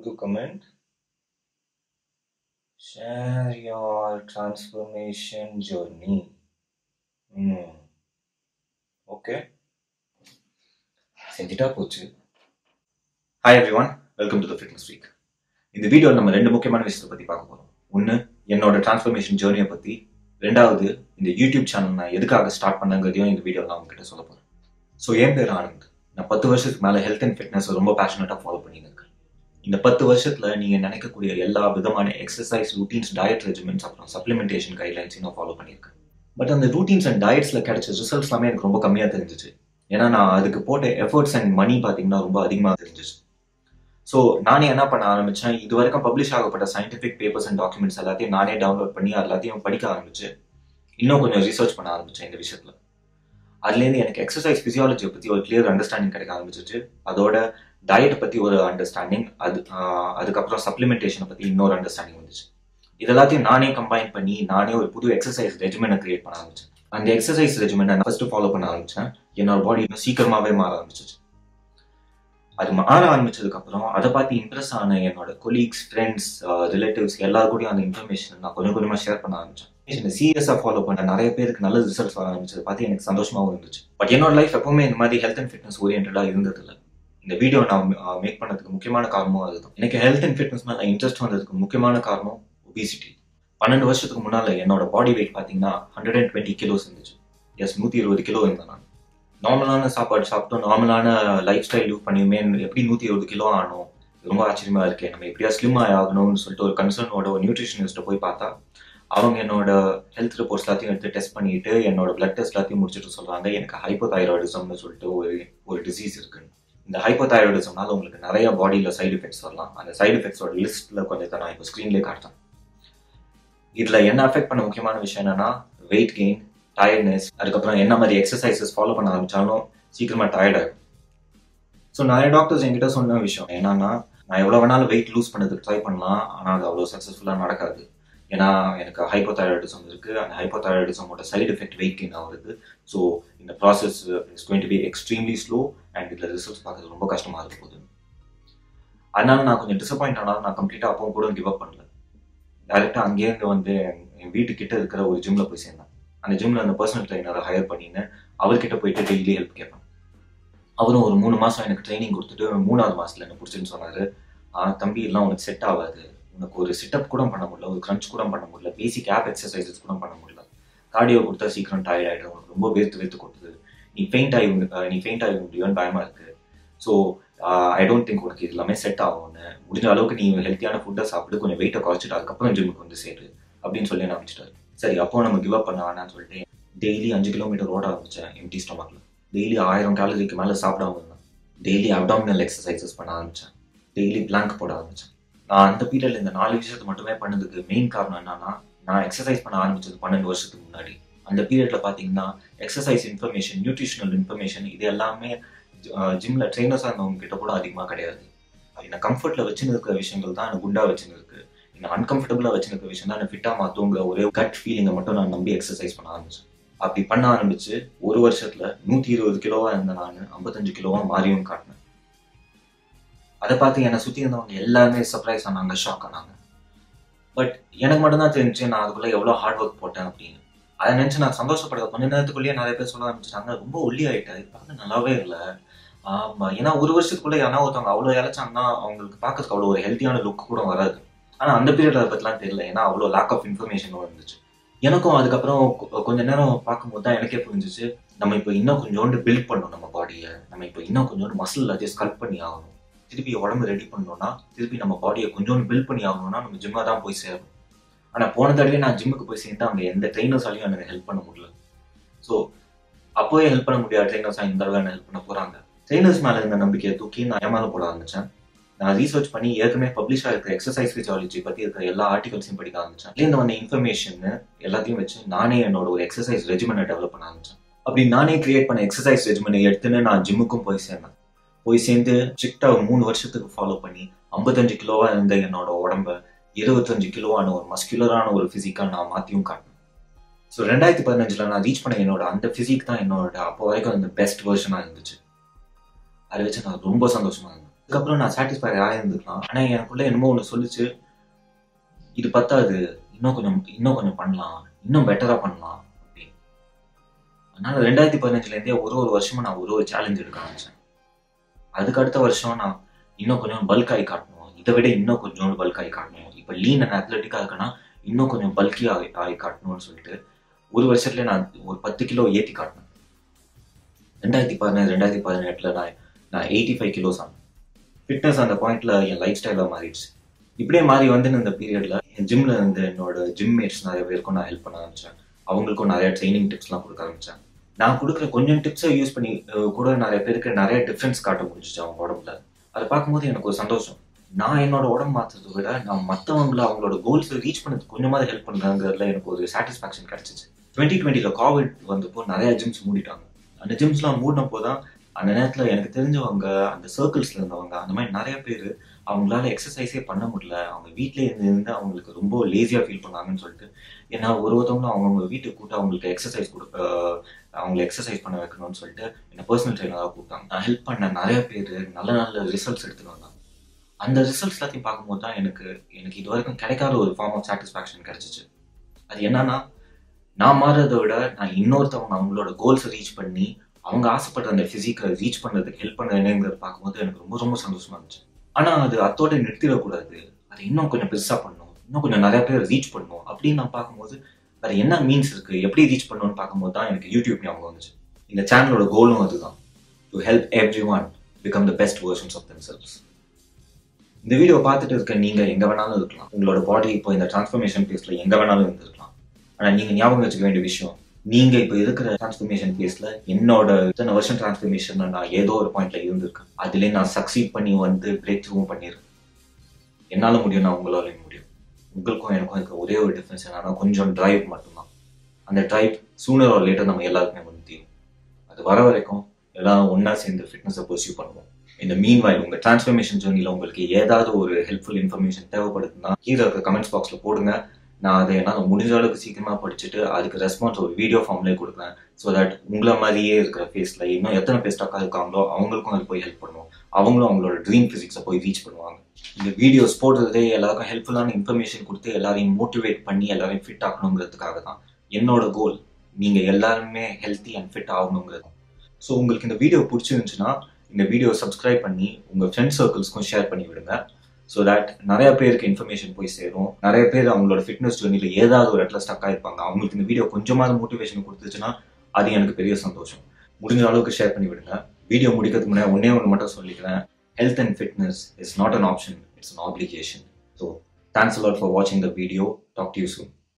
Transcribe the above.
புது comment share your transformation journey hmm okay செஞ்சுட்டா போச்சு hi everyone welcome to the fitness week இந்த video நம்ம ரெண்டு முக்கியமான விஷயத்தை பற்றி பார்க்க போகிறோம் ஒன்று என்னோட டிரான்ஸ்ஃபர்மேஷன் ஜேர்னியை பற்றி ரெண்டாவது இந்த யூடியூப் சேனல் நான் எதுக்காக ஸ்டார்ட் பண்ணங்கிறதையும் இந்த வீடியோவில் நான் உங்ககிட்ட சொல்ல போகிறேன் ஸோ என் பேர் ஆனந்த் நான் பத்து வருஷத்துக்கு மேலே ஹெல்த் அண்ட் ஃபிட்னஸ் ரொம்ப பேஷனட்டாக ஃபாலோ பண்ணியிருக்கேன் இந்த பத்து வருஷத்தில் நீங்கள் நினைக்கக்கூடிய எல்லா விதமான எக்ஸசைஸ் ரூட்டீன்ஸ் டயட் ரெஜிமெண்ட்ஸ் அப்புறம் சப்ளிமெண்டேஷன் கைட்லைன்ஸையும் நான் ஃபாலோ பண்ணியிருக்கேன் பட் அந்த ரூட்டீன்ஸ் அண்ட் டயட்ஸில் கிடைச்ச ரிசல்ட்ஸ் எல்லாமே எனக்கு ரொம்ப கம்மியாக தெரிஞ்சிச்சு ஏன்னா நான் அதுக்கு போட்ட எஃபர்ட்ஸ் அண்ட் மணி பார்த்தீங்கன்னா ரொம்ப அதிகமாக தெரிஞ்சிச்சு ஸோ நானே என்ன பண்ண ஆரம்பித்தேன் இது வரைக்கும் பப்ளிஷ் ஆகப்பட்ட சயின்டிஃபிக் பேப்பர்ஸ் அண்ட் டாக்குமெண்ட்ஸ் எல்லாத்தையும் நானே டவுன்லோட் பண்ணி அது எல்லாத்தையும் படிக்க ஆரம்பிச்சு இன்னும் கொஞ்சம் ரிசர்ச் பண்ண ஆரம்பித்தேன் இந்த விஷயத்தில் அதுலேருந்து எனக்கு எக்ஸசைஸ் ஃபிசியாலஜியை பற்றி ஒரு கிளியர் அண்டர்ஸ்டாண்டிங் கிடைக்க ஆரம்பிச்சிச்சு அதோட டயட் பற்றி ஒரு அண்டர்ஸ்டாண்டிங் அது அதுக்கப்புறம் சப்ளிமெண்டேஷனை பற்றி இன்னொரு அண்டர்ஸ்டாண்டிங் வந்துச்சு இது எல்லாத்தையும் நானே கம்பைன் பண்ணி நானே ஒரு புது எக்ஸசைஸ் ரெஜிமெனை கிரியேட் பண்ண ஆரம்பிச்சேன் அந்த எக்ஸசைஸ் ரெஜிமெண்ட் நான் ஃபர்ஸ்ட் ஃபாலோ பண்ண ஆரம்பிச்சேன் என்னோட பாடி இன்னும் சீக்கிரமாகவே மாற ஆரம்பிச்சிச்சு அது மாற ஆரம்பிச்சதுக்கு அப்புறம் அதை பார்த்து இம்ப்ரெஸ் ஆன என்னோட கொலீக்ஸ் ஃப்ரெண்ட்ஸ் ரிலேட்டிவ்ஸ் எல்லாருக்கூடயும் அந்த இன்ஃபர்மேஷன் நான் கொஞ்சம் கொஞ்சமாக ஷேர் பண்ண ஆரம்பிச்சேன் இந்த சீரியஸாக ஃபாலோ பண்ண நிறைய பேருக்கு நல்ல ரிசல்ட்ஸ் வர ஆரம்பிச்சது பார்த்து எனக்கு சந்தோஷமாகவும் இருந்துச்சு பட் என்னோட லைஃப் எப்பவுமே இந்த மாதிரி ஹெல்த் அண்ட் ஃபிட்னஸ் ஓரியன்டாக இருந்ததில்லை இந்த வீடியோ நான் மேக் பண்ணதுக்கு முக்கியமான காரணமும் அதுதான் எனக்கு ஹெல்த் அண்ட் ஃபிட்னஸ் மேலே இன்ட்ரெஸ்ட் வந்ததுக்கு முக்கியமான காரணம் ஒபிசிட்டி பன்னெண்டு வருஷத்துக்கு முன்னால் என்னோட பாடி வெயிட் பார்த்தீங்கன்னா ஹண்ட்ரட் அண்ட் டுவெண்ட்டி கிலோஸ் இருந்துச்சு எஸ் நூற்றி இருபது கிலோ இருந்தேன் நான் நார்மலான சாப்பாடு சாப்பிட்டோம் நார்மலான லைஃப் ஸ்டைல் யூஸ் பண்ணியுமே எப்படி நூற்றி இருபது கிலோ ஆனோம் ரொம்ப ஆச்சரியமா இருக்கு நம்ம எப்படியா ஸ்லிம் ஆகணும்னு சொல்லிட்டு ஒரு கன்சர்னோட ஒரு நியூட்ரிஷனிஸ்ட்டை போய் பார்த்தா அவங்க என்னோட ஹெல்த் ரிப்போர்ட்ஸ் எல்லாத்தையும் எடுத்து டெஸ்ட் பண்ணிட்டு என்னோட பிளட் டெஸ்ட் எல்லாத்தையும் முடிச்சுட்டு சொல்றாங்க எனக்கு ஹைப்போதைராய்டிசம்னு சொல்லிட்டு ஒரு ஒரு டிசீஸ் இருக்குன்னு இந்த ஹைப்போதைராய்டிசம்னால உங்களுக்கு நிறைய பாடியில் சைடு எஃபெக்ட்ஸ் வரலாம் அந்த சைடு எஃபெக்ட்ஸோட லிஸ்ட்ல கொஞ்சம் நான் இப்போ ஸ்க்ரீன்லேயே காட்டுறேன் இதுல என்ன அஃபெக்ட் பண்ண முக்கியமான விஷயம் என்னன்னா வெயிட் கெயின் டயர்ட்னஸ் அதுக்கப்புறம் என்ன மாதிரி எக்ஸசைசஸ் ஃபாலோ பண்ண ஆரம்பிச்சாலும் சீக்கிரமா டயர்ட் ஆகும் ஸோ நிறைய டாக்டர்ஸ் என்கிட்ட சொன்ன விஷயம் என்னன்னா நான் எவ்வளோ வேணாலும் வெயிட் லூஸ் பண்ணதுக்கு ட்ரை பண்ணலாம் ஆனால் அது அவ்வளோ சக்ஸஸ்ஃபுல்லாக நடக்காது ஏன்னா எனக்கு ஹைப்போதைராய்டிசம் இருக்கு அந்த ஹைப்போதைராய்டிசமோட சைடு எஃபெக்ட் வெயிட் கெயின் ஆகுது ஸோ இந்த process is going to be extremely slow and இதில் ரிசல்ட்ஸ் பார்க்கறது ரொம்ப கஷ்டமாக இருக்க போகுது அதனால நான் கொஞ்சம் டிசப்பாயிண்ட் ஆனாலும் நான் கம்ப்ளீட்டாக அப்பவும் கூட கிவ் அப் பண்ணல டேரெக்டாக அங்கேருந்து வந்து என் வீட்டுக்கிட்ட இருக்கிற ஒரு ஜிம்ல போய் சேர்ந்தேன் அந்த ஜிம்ல அந்த பர்சனல் ட்ரைனரை ஹையர் பண்ணின்னு அவர்கிட்ட போயிட்டு டெய்லி ஹெல்ப் கேட்பேன் அவரும் ஒரு மூணு மாசம் எனக்கு ட்ரைனிங் கொடுத்துட்டு மூணாவது மாசத்துல என்ன பிடிச்சுன்னு சொன்னாரு ஆ தம்பி எல்லாம் உனக்கு செட் ஆகாது உனக்கு ஒரு சிட்டப் கூட பண்ண முடியல ஒரு கிரன்ச் கூட பண்ண முடியல பேசிக் ஆப் எக்ஸசைசஸ் கூட பண்ண முடியல கார்டியோ கொடுத்தா சீக்கிரம் டயர்ட் ஆகிடும் உனக்கு ரொம்ப வேர்த்து வேர்த்து கொடுத்துது நீ பெயிண்ட் ஆகி நீ பெயிண்ட் ஆகி முடியும்னு பயமா இருக்கு ஸோ ஐ டோன்ட் திங்க் உனக்கு இது எல்லாமே செட் ஆகும்னு முடிஞ்ச அளவுக்கு நீ ஹெல்த்தியான ஃபுட்டை சாப்பிட்டு கொஞ்சம் வெயிட்டை குறைச்சிட்டு அதுக்கப்புறம் ஜிம்முக்கு வந்து சேரு அப்படின்னு சொல்லி நான் அமைச்சிட்டாரு சரி அப்போ நம்ம கிவ் அப் பண்ண வேணாம்னு சொல்லிட்டு டெய்லி அஞ்சு கிலோமீட்டர் ஓட ஆரம்பிச்சேன் எம்டி ஸ்டொமக்ல டெய்லி ஆயிரம் கேலரிக்கு மேலே சாப்பிடாம இருந்தேன் டெய்லி அப்டாமினல் எக்ஸசைசஸ் பண்ண ஆரம்பிச்சேன் டெய்லி பிளாங்க் போட ஆரம்பிச்சேன் நான் அந்த பீரியட்ல இந்த நாலு விஷயத்தை மட்டுமே பண்ணதுக்கு மெயின் காரணம் என்னன்னா நான் எக்ஸசைஸ் பண்ண ஆரம்பிச்சது பன்னெண்டு வருஷத்துக்கு முன்னாடி அந்த பீரியட்ல பாத்தீங்கன்னா எக்ஸசைஸ் இன்ஃபர்மேஷன் நியூட்ரிஷனல் இன்ஃபர்மேஷன் இது எல்லாமே ஜிம்ல ட்ரைனர்ஸா இருந்தவங்க கிட்ட கூட அதிகமா கிடையாது என்ன கம்ஃபர்ட்ல வச்சுன்னு இருக்கிற விஷயங்கள் தான் எனக்கு குண்டா வச்சுன்னு இருக்கு என்ன அன்கம்ஃபர்டபுளா வச்சுன்னு இருக்கிற விஷயம் தான் என்ன ஃபிட்டா மாத்துங்கிற ஒரே கட் ஃபீலிங்கை மட்டும் நான் நம்பி எக்ஸசைஸ் பண்ண ஆரம்பிச்சேன் அப்படி பண்ண ஆரம்பிச்சு ஒரு வருஷத்துல நூத்தி இருபது கிலோவா இருந்த நான் ஐம்பத்தஞ்சு கிலோவா மாறியும் காட்டினேன் அதை பார்த்து என்னை சுத்தி இருந்தவங்க எல்லாருமே சர்ப்ரைஸ் ஆனாங்க ஷாக் ஆனாங்க பட் எனக்கு மட்டும்தான் தெரிஞ்சு நான் அதுக்குள்ள எவ்வளவு ஹார்ட் ஒர்க் போட்டேன் அப்படின்னு அதை நினைச்சு நான் சந்தோஷப்படுற கொஞ்ச நேரத்துக்குள்ளேயே நிறைய பேர் சொல்ல ஆரம்பிச்சிட்டாங்க ரொம்ப ஒல்லி ஆயிட்டேன் இது பார்க்க நல்லாவே இல்லை ஆமா ஏன்னா ஒரு வருஷத்துக்குள்ள யாரா ஒருத்தவங்க அவ்வளவு இழைச்சாங்கன்னா அவங்களுக்கு பார்க்கறதுக்கு அவ்வளவு ஒரு ஹெல்த்தியான லுக் கூட வராது ஆனா அந்த பீரியட் அதை பத்திலாம் தெரியல ஏன்னா அவ்வளவு லேக் ஆஃப் இன்ஃபர்மேஷன் இருந்துச்சு எனக்கும் அதுக்கப்புறம் கொஞ்ச நேரம் பார்க்கும்போது தான் எனக்கே புரிஞ்சிச்சு நம்ம இப்போ இன்னும் கொஞ்சோண்டு பில்ட் பண்ணணும் நம்ம பாடியை நம்ம இப்போ இன்னும் கொஞ்சோண்டு மசில் எல்லாத்தையும் ஸ்கல்ப் பண்ணி ஆகணும் திருப்பி உடம்பு ரெடி பண்ணணும்னா திருப்பி நம்ம பாடியை கொஞ்சோண்டு பில்ட் பண்ணி ஆகணும்னா நம்ம ஜிம்மா தான் போய் சேரணும் ஆனா போன தடவை நான் ஜிம்முக்கு போய் சேர்ந்து அங்க எந்த ட்ரைனர்ஸாலையும் எனக்கு ஹெல்ப் பண்ண முடியல ஸோ அப்போவே ஹெல்ப் பண்ண முடியாத ட்ரைனர்ஸா இந்த தடவை என்ன ஹெல்ப் பண்ண போறாங்க ட்ரைனர்ஸ் மேல இருந்த நம்பிக்கையை தூக்கி நான் ஏமால போட ஆரம்பிச்சேன் நான் ரீசர்ச் பண்ணி ஏற்கனவே பப்ளிஷ் ஆகிருக்கிற எக்ஸசைஸ் ஃபிசியாலஜி பத்தி இருக்கிற எல்லா ஆர்டிகல்ஸையும் படிக்க ஆரம்பிச்சேன் இதுல வந்த இன்ஃபர்மேஷன் எல்லாத்தையும் வச்சு நானே என்னோட ஒரு எக்ஸசைஸ் ரெஜிமெனை டெவலப் பண்ண ஆரம்பிச்சேன் அப்படி நானே கிரியேட் பண்ண எக்ஸசைஸ் ரெஜிமெனை எடுத்துன்னு நான் ஜிம்முக்கும் போய் சேர்ந்தேன் போய் சேர்ந்து ஸ்ட்ரிக்டா மூணு வருஷத்துக்கு ஃபாலோ பண்ணி ஐம்பத்தஞ்சு கிலோவா இருந்த என்னோட உடம்ப இருபத்தஞ்சு கிலோவான ஒரு மஸ்குலரான ஒரு பிசிக்கா நான் மாத்தியும் காட்டினேன் ஸோ ரெண்டாயிரத்தி பதினஞ்சுல நான் ரீச் பண்ண என்னோட அந்த பிசிக் தான் என்னோட அப்போ வரைக்கும் அந்த பெஸ்ட் வெர்ஷனா இருந்துச்சு அதை வச்சு நான் ரொம்ப சந்தோஷமா இருந்தேன் அதுக்கப்புறம் நான் சாட்டிஸ்ஃபை ஆயிருந்துக்கலாம் ஆனால் எனக்குள்ள என்னமோ ஒன்று சொல்லிச்சு இது பத்தாது இன்னும் கொஞ்சம் இன்னும் கொஞ்சம் பண்ணலாம் இன்னும் பெட்டராக பண்ணலாம் அப்படின்னு அதனால ரெண்டாயிரத்தி பதினஞ்சுலேருந்தே ஒரு ஒரு வருஷமும் நான் ஒரு ஒரு சேலஞ்ச் எடுக்க ஆரம்பிச்சேன் அதுக்கு அடுத்த வருஷம் நான் இன்னும் கொஞ்சம் பல்க் ஆகி காட்டணும் இதை விட இன்னும் கொஞ்சம் பல்க் ஆகி காட்டணும் இப்போ லீன் அண்ட் அத்லட்டிக்காக இருக்குன்னா இன்னும் கொஞ்சம் பல்கி ஆகி ஆகி காட்டணும்னு சொல்லிட்டு ஒரு வருஷத்துல நான் ஒரு பத்து கிலோ ஏற்றி காட்டினேன் ரெண்டாயிரத்தி பதினேழு ரெண்டாயிரத்தி பதினெட்டில் நான் நான் எயிட்டி ஃபைவ் கிலோஸ் ஆனேன் ஃபிட்னஸ் அந்த பாயிண்ட்ல என் லைஃப் ஸ்டைலாக மாறிடுச்சு இப்படியே மாறி வந்து இந்த பீரியட்ல என் ஜிம்ல இருந்து என்னோட ஜிம் மேட்ஸ் நிறைய பேருக்கும் நான் ஹெல்ப் பண்ண ஆரம்பிச்சேன் அவங்களுக்கும் நிறைய ட்ரைனிங் டிப்ஸ்லாம் கொடுக்க ஆரம்பிச்சேன் நான் கொடுக்குற கொஞ்சம் டிப்ஸை யூஸ் பண்ணி அஹ், கூட நிறைய பேருக்கு நிறைய டிஃப்ரென்ஸ் காட்ட முடிஞ்சிச்சு அவங்க உடம்புல அதை பார்க்கும்போது எனக்கு ஒரு சந்தோஷம் நான் என்னோட உடம்பு மாற்றதை விட நான் மற்றவங்கள அவங்களோட கோல்ஸை ரீச் பண்ணதுக்கு கொஞ்சமாவது ஹெல்ப் பண்ணுறாங்கிறதுல எனக்கு ஒரு சாட்டிஸ்ஃபேக்ஷன் கிடைச்சிச்சு டுவெண்ட்டி டுவெண்ட்டியில் கோவிட் வந்தப்போ நிறைய ஜிம்ஸ் மூடிட்டாங்க அந்த ஜிம்ஸ்லாம் மூடினப்போ தான் அந்த நேரத்தில் எனக்கு தெரிஞ்சவங்க அந்த சர்க்கிள்ஸ்ல இருந்தவங்க அந்த மாதிரி நிறைய பேர் அவங்களால எக்ஸசைஸே பண்ண முடியல அவங்க வீட்டிலே இருந்து இருந்து அவங்களுக்கு ரொம்ப லேசியாக ஃபீல் பண்ணாங்கன்னு சொல்லிட்டு ஏன்னா ஒரு ஒருத்தவங்களும் அவங்கவுங்க வீட்டுக்கு கூப்பிட்டு அவங்களுக்கு எக்ஸசைஸ் கொடுக்க அவங்களை எக்ஸசைஸ் பண்ண வைக்கணும்னு சொல்லிட்டு என்ன பர்சனல் ட்ரைனராக கூப்பிட்டாங்க நான் ஹெல்ப் பண்ண நிறைய பேர் நல்ல நல்ல ரிசல்ட்ஸ் எடுத்துட்டு வந்தாங்க அந்த ரிசல்ட்ஸ் எல்லாத்தையும் பார்க்கும்போது தான் எனக்கு எனக்கு இது வரைக்கும் கிடைக்காத ஒரு ஃபார்ம் ஆஃப் சாட்டிஸ்ஃபேக்ஷன் கிடைச்சிச்சு அது என்னன்னா நான் மாறுறதை விட நான் இன்னொருத்தவங்க அவங்களோட கோல்ஸை ரீச் பண்ணி அவங்க ஆசைப்பட்ட அந்த ஃபிசிக்கை ரீச் பண்ணுறதுக்கு ஹெல்ப் பண்ணுறேங்கிறத பார்க்கும்போது எனக்கு ரொம்ப ரொம்ப சந்தோஷமா இருந்துச்சு ஆனால் அது அத்தோட நிறுத்திடக்கூடாது அது இன்னும் கொஞ்சம் பெருசாக பண்ணணும் இன்னும் கொஞ்சம் நிறைய பேர் ரீச் பண்ணணும் அப்படின்னு நான் பார்க்கும்போது அது என்ன மீன்ஸ் இருக்கு எப்படி ரீச் பண்ணணும்னு பார்க்கும்போது தான் எனக்கு யூடியூப் ஞாபகம் வந்துச்சு இந்த சேனலோட கோலும் அதுதான் to help everyone become the best versions of themselves இந்த வீடியோ பார்த்துட்டு இருக்க நீங்க எங்க வேணாலும் இருக்கலாம் உங்களோட பாடி இப்போ இந்த டிரான்ஸ்ஃபர்மேஷன் பேஸ்ல எங்க வேணாலும் இருந்திருக்கலாம் ஆனா நீங்க ஞாபகம் வச்சுக்க வேண்டிய விஷயம் நீங்க இப்ப இருக்கிற டிரான்ஸ்ஃபர்மேஷன் பேஸ்ல என்னோட இத்தனை வருஷம் டிரான்ஸ்ஃபர்மேஷன் நான் ஏதோ ஒரு பாயிண்ட்ல இருந்திருக்கேன் அதுல நான் சக்சீட் பண்ணி வந்து பிரேக் த்ரூவும் பண்ணிருக்கேன் என்னால முடியும் நான் உங்களாலையும் முடியும் உங்களுக்கும் எனக்கும் இருக்க ஒரே ஒரு டிஃபரன்ஸ் என்னன்னா கொஞ்சம் டிரைவ் மட்டும்தான் அந்த டிரைவ் சூனர் ஒரு லேட்டர் நம்ம எல்லாருக்குமே வந்து தீரும் அது வர வரைக்கும் எல்லாம் ஒண்ணா சேர்ந்து ஃபிட்னஸை பர்சியூ பண்ணுவோம் இந்த மீன் வாயில் உங்க டிரான்ஸ்ஃபர்மேஷன் ஜேர்னில உங்களுக்கு ஏதாவது ஒரு ஹெல்ப்ஃபுல் இன்ஃபர்மேஷன் தேவைப்படுதுன்னா கீழே இருக்க கமெண்ட்ஸ் பாக்ஸ்ல போடுங்க நான் அதை என்னால் முடிஞ்ச அளவுக்கு சீக்கிரமா படிச்சுட்டு அதுக்கு ரெஸ்பான்ஸ் ஒரு வீடியோ ஃபார்ம்லேயே கொடுக்குறேன் ஸோ தட் உங்களை மாதிரியே இருக்கிற ஃபேஸ்ல இன்னும் எத்தனை பேர் ஸ்டக்காக இருக்காங்களோ அவங்களுக்கும் அது போய் ஹெல்ப் பண்ணுவோம் அவங்களும் அவங்களோட ட்ரீம் ஃபிசிக்ஸை போய் ரீச் பண்ணுவாங்க இந்த வீடியோஸ் போடுறதே எல்லாருக்கும் ஹெல்ப்ஃபுல்லான இன்ஃபர்மேஷன் கொடுத்து எல்லாரையும் மோட்டிவேட் பண்ணி எல்லாரையும் ஃபிட் ஆகணுங்கிறதுக்காக தான் என்னோட கோல் நீங்க எல்லாருமே ஹெல்த்தி அண்ட் ஃபிட் ஆகணுங்கிறது ஸோ உங்களுக்கு இந்த வீடியோ பிடிச்சிருந்துச்சுன்னா இந்த வீடியோ சப்ஸ்கிரைப் பண்ணி உங்க ஃப்ரெண்ட் சர்க்கிள்ஸ்க்கும் ஷேர் பண்ணி விடுங்க ஸோ தட் நிறைய பேருக்கு இன்ஃபர்மேஷன் போய் சேரும் நிறைய பேர் அவங்களோட ஃபிட்னஸ் ஜேர்னியில் ஏதாவது ஒரு இடத்துல ஸ்டக் ஆயிருப்பாங்க அவங்களுக்கு இந்த வீடியோ கொஞ்சமாவது மோட்டிவேஷன் கொடுத்துச்சுன்னா அது எனக்கு பெரிய சந்தோஷம் முடிஞ்ச அளவுக்கு ஷேர் பண்ணி விடுங்க வீடியோ முடிக்கிறதுக்கு முன்னாடி ஒன்னே ஒன்று மட்டும் சொல்லிக்கிறேன் health and fitness is not an option it's an application so thanks a lot for வாட்சிங் the video talk to you soon